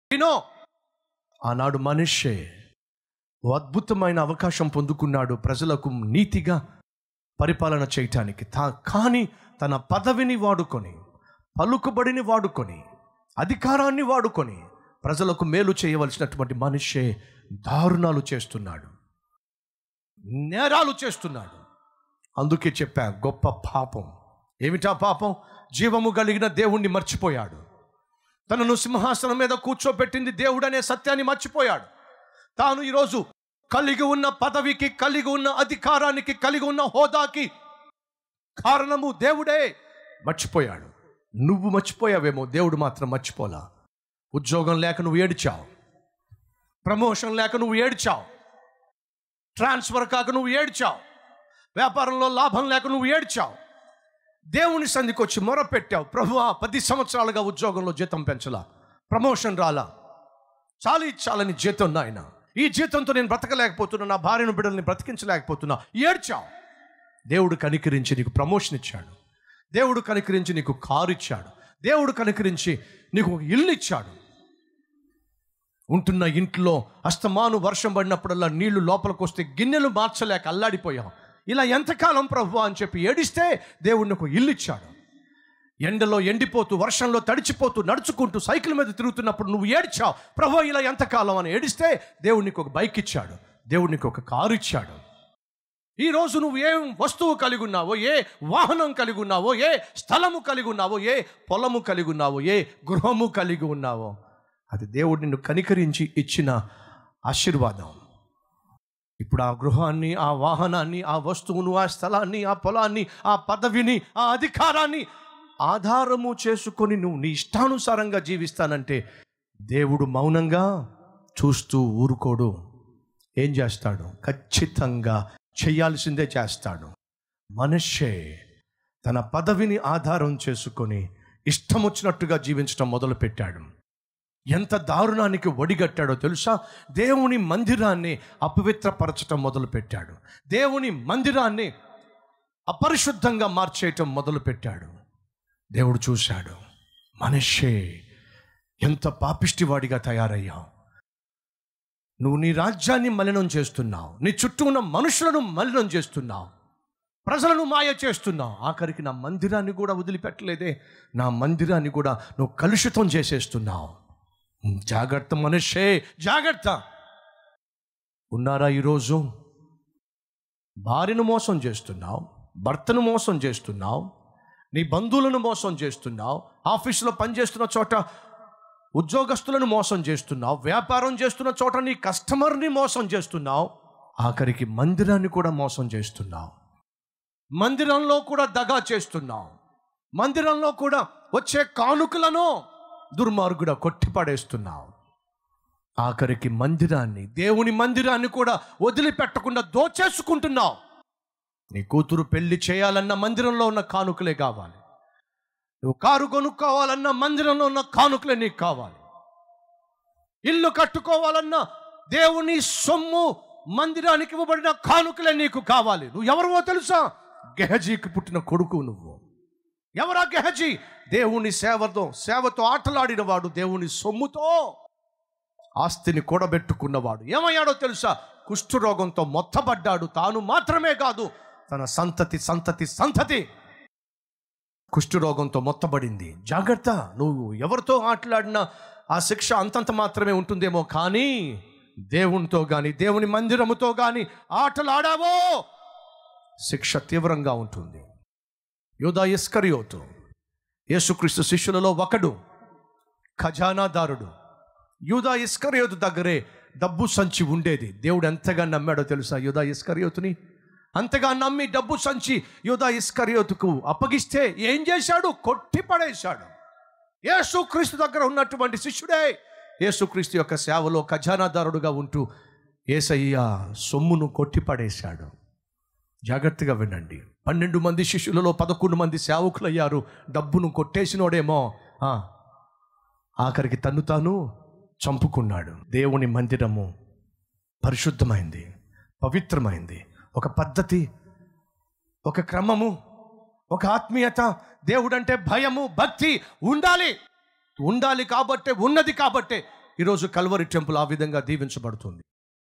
వినో ఆనాడు మనిషే ఓ అద్భుతమైన అవకాశం పొందుకున్నాడు ప్రజలకు నీతిగా పరిపాలన చేయటానికి తా కానీ తన పదవిని వాడుకొని పలుకుబడిని వాడుకొని అధికారాన్ని వాడుకొని ప్రజలకు మేలు చేయవలసినటువంటి మనిషే దారుణాలు చేస్తున్నాడు నేరాలు చేస్తున్నాడు అందుకే చెప్పా గొప్ప పాపం ఏమిటా పాపం జీవము కలిగిన దేవుణ్ణి మర్చిపోయాడు తనను సింహాసనం మీద కూర్చోబెట్టింది దేవుడనే సత్యాన్ని మర్చిపోయాడు తాను ఈరోజు కలిగి ఉన్న పదవికి కలిగి ఉన్న అధికారానికి కలిగి ఉన్న హోదాకి కారణము దేవుడే మర్చిపోయాడు నువ్వు మర్చిపోయావేమో దేవుడు మాత్రం మర్చిపోలా ఉద్యోగం లేక నువ్వు ఏడ్చావు ప్రమోషన్ లేక నువ్వు ఏడ్చావు ట్రాన్స్ఫర్ కాక నువ్వు ఏడ్చావు వ్యాపారంలో లాభం లేక నువ్వు ఏడ్చావు దేవుని సంధికి వచ్చి మొర పెట్టావు ప్రభువా పది సంవత్సరాలుగా ఉద్యోగంలో జీతం పెంచలా ప్రమోషన్ రాలా చాలి చాలని జీతం నాయన ఈ జీతంతో నేను బ్రతకలేకపోతున్నా నా భార్యను బిడ్డల్ని బ్రతికించలేకపోతున్నా ఏడ్చావు దేవుడు కనికరించి నీకు ప్రమోషన్ ఇచ్చాడు దేవుడు కనికరించి నీకు కారు ఇచ్చాడు దేవుడు కనికరించి నీకు ఒక ఇల్లు ఇచ్చాడు ఉంటున్న ఇంట్లో అస్తమాను వర్షం పడినప్పుడల్లా నీళ్లు లోపలికి వస్తే గిన్నెలు మార్చలేక అల్లాడిపోయాం ఇలా ఎంతకాలం ప్రభు అని చెప్పి ఏడిస్తే దేవుడిని ఒక ఇల్లు ఇచ్చాడు ఎండలో ఎండిపోతూ వర్షంలో తడిచిపోతూ నడుచుకుంటూ సైకిల్ మీద తిరుగుతున్నప్పుడు నువ్వు ఏడ్చావు ప్రభు ఇలా ఎంతకాలం అని ఏడిస్తే దేవుడు నీకు ఒక బైక్ ఇచ్చాడు దేవుడు నీకు ఒక కారు ఇచ్చాడు ఈ రోజు నువ్వు ఏం వస్తువు కలిగి ఉన్నావో ఏ వాహనం కలిగి ఉన్నావో ఏ స్థలము కలిగి ఉన్నావో ఏ పొలము కలిగి ఉన్నావో ఏ గృహము కలిగి ఉన్నావో అది దేవుడు నిన్ను కనికరించి ఇచ్చిన ఆశీర్వాదం ఇప్పుడు ఆ గృహాన్ని ఆ వాహనాన్ని ఆ వస్తువును ఆ స్థలాన్ని ఆ పొలాన్ని ఆ పదవిని ఆ అధికారాన్ని ఆధారము చేసుకొని నువ్వు నీ ఇష్టానుసారంగా జీవిస్తానంటే దేవుడు మౌనంగా చూస్తూ ఊరుకోడు ఏం చేస్తాడు ఖచ్చితంగా చేయాల్సిందే చేస్తాడు మనిషే తన పదవిని ఆధారం చేసుకొని ఇష్టం వచ్చినట్టుగా జీవించడం మొదలుపెట్టాడు ఎంత దారుణానికి ఒడిగట్టాడో తెలుసా దేవుని మందిరాన్ని అపవిత్రపరచటం మొదలుపెట్టాడు దేవుని మందిరాన్ని అపరిశుద్ధంగా మార్చేయటం మొదలుపెట్టాడు దేవుడు చూశాడు మనిషే ఎంత పాపిష్టివాడిగా తయారయ్యావు నువ్వు నీ రాజ్యాన్ని మలినం చేస్తున్నావు నీ చుట్టూ ఉన్న మనుషులను మలినం చేస్తున్నావు ప్రజలను మాయ చేస్తున్నావు ఆఖరికి నా మందిరాన్ని కూడా వదిలిపెట్టలేదే నా మందిరాన్ని కూడా నువ్వు కలుషితం చేసేస్తున్నావు జాగ్రత్త మనిషే జాగ్రత్త ఉన్నారా ఈరోజు భార్యను మోసం చేస్తున్నావు భర్తను మోసం చేస్తున్నావు నీ బంధువులను మోసం చేస్తున్నావు ఆఫీసులో పనిచేస్తున్న చోట ఉద్యోగస్తులను మోసం చేస్తున్నావు వ్యాపారం చేస్తున్న చోట నీ కస్టమర్ని మోసం చేస్తున్నావు ఆఖరికి మందిరాన్ని కూడా మోసం చేస్తున్నావు మందిరంలో కూడా దగా చేస్తున్నావు మందిరంలో కూడా వచ్చే కానుకలను దుర్మార్గుడ కొట్టిపడేస్తున్నావు ఆఖరికి మందిరాన్ని దేవుని మందిరాన్ని కూడా వదిలిపెట్టకుండా దోచేసుకుంటున్నావు నీ కూతురు పెళ్లి చేయాలన్న మందిరంలో ఉన్న కానుకలే కావాలి నువ్వు కారు కొనుక్కోవాలన్న మందిరంలో ఉన్న కానుకలే నీకు కావాలి ఇల్లు కట్టుకోవాలన్న దేవుని సొమ్ము మందిరానికి ఇవ్వబడిన కానుకలే నీకు కావాలి నువ్వు ఎవరివో తెలుసా గెహజీకి పుట్టిన కొడుకు నువ్వు ఎవరా గెహజీ దేవుని సేవతో సేవతో ఆటలాడిన వాడు దేవుని సొమ్ముతో ఆస్తిని కూడబెట్టుకున్నవాడు ఏమయ్యాడో తెలుసా కుష్ఠరోగంతో మొత్తబడ్డాడు తాను మాత్రమే కాదు తన సంతతి సంతతి సంతతి కుష్ఠరోగంతో మొత్తబడింది జాగ్రత్త నువ్వు ఎవరితో ఆటలాడినా ఆ శిక్ష అంతంత మాత్రమే ఉంటుందేమో కానీ దేవునితో కానీ దేవుని మందిరముతో కానీ ఆటలాడావో శిక్ష తీవ్రంగా ఉంటుంది యోధా ఇస్కరియోతు యేసుక్రీస్తు శిష్యులలో ఒకడు ఖజానాదారుడు యూదా ఇస్కరియోతు దగ్గరే డబ్బు సంచి ఉండేది దేవుడు ఎంతగా నమ్మాడో తెలుసా యూదా ఇస్కరియోతుని అంతగా నమ్మి డబ్బు సంచి యూదా ఇస్కరియోతుకు అప్పగిస్తే ఏం చేశాడు కొట్టి పడేశాడు యేసుక్రీస్తు దగ్గర ఉన్నటువంటి శిష్యుడే యేసుక్రీస్తు యొక్క సేవలో ఖజానాదారుడుగా ఉంటూ ఏసయ్య సొమ్మును కొట్టి పడేశాడు జాగ్రత్తగా వినండి పన్నెండు మంది శిష్యులలో పదకొండు మంది సేవకులయ్యారు డబ్బును కొట్టేసినోడేమో ఆ, ఆఖరికి తన్ను తాను చంపుకున్నాడు దేవుని మందిరము పరిశుద్ధమైంది పవిత్రమైంది ఒక పద్ధతి ఒక క్రమము ఒక ఆత్మీయత దేవుడంటే భయము భక్తి ఉండాలి ఉండాలి కాబట్టే ఉన్నది కాబట్టే ఈరోజు కల్వరి టెంపుల్ ఆ విధంగా దీవించబడుతుంది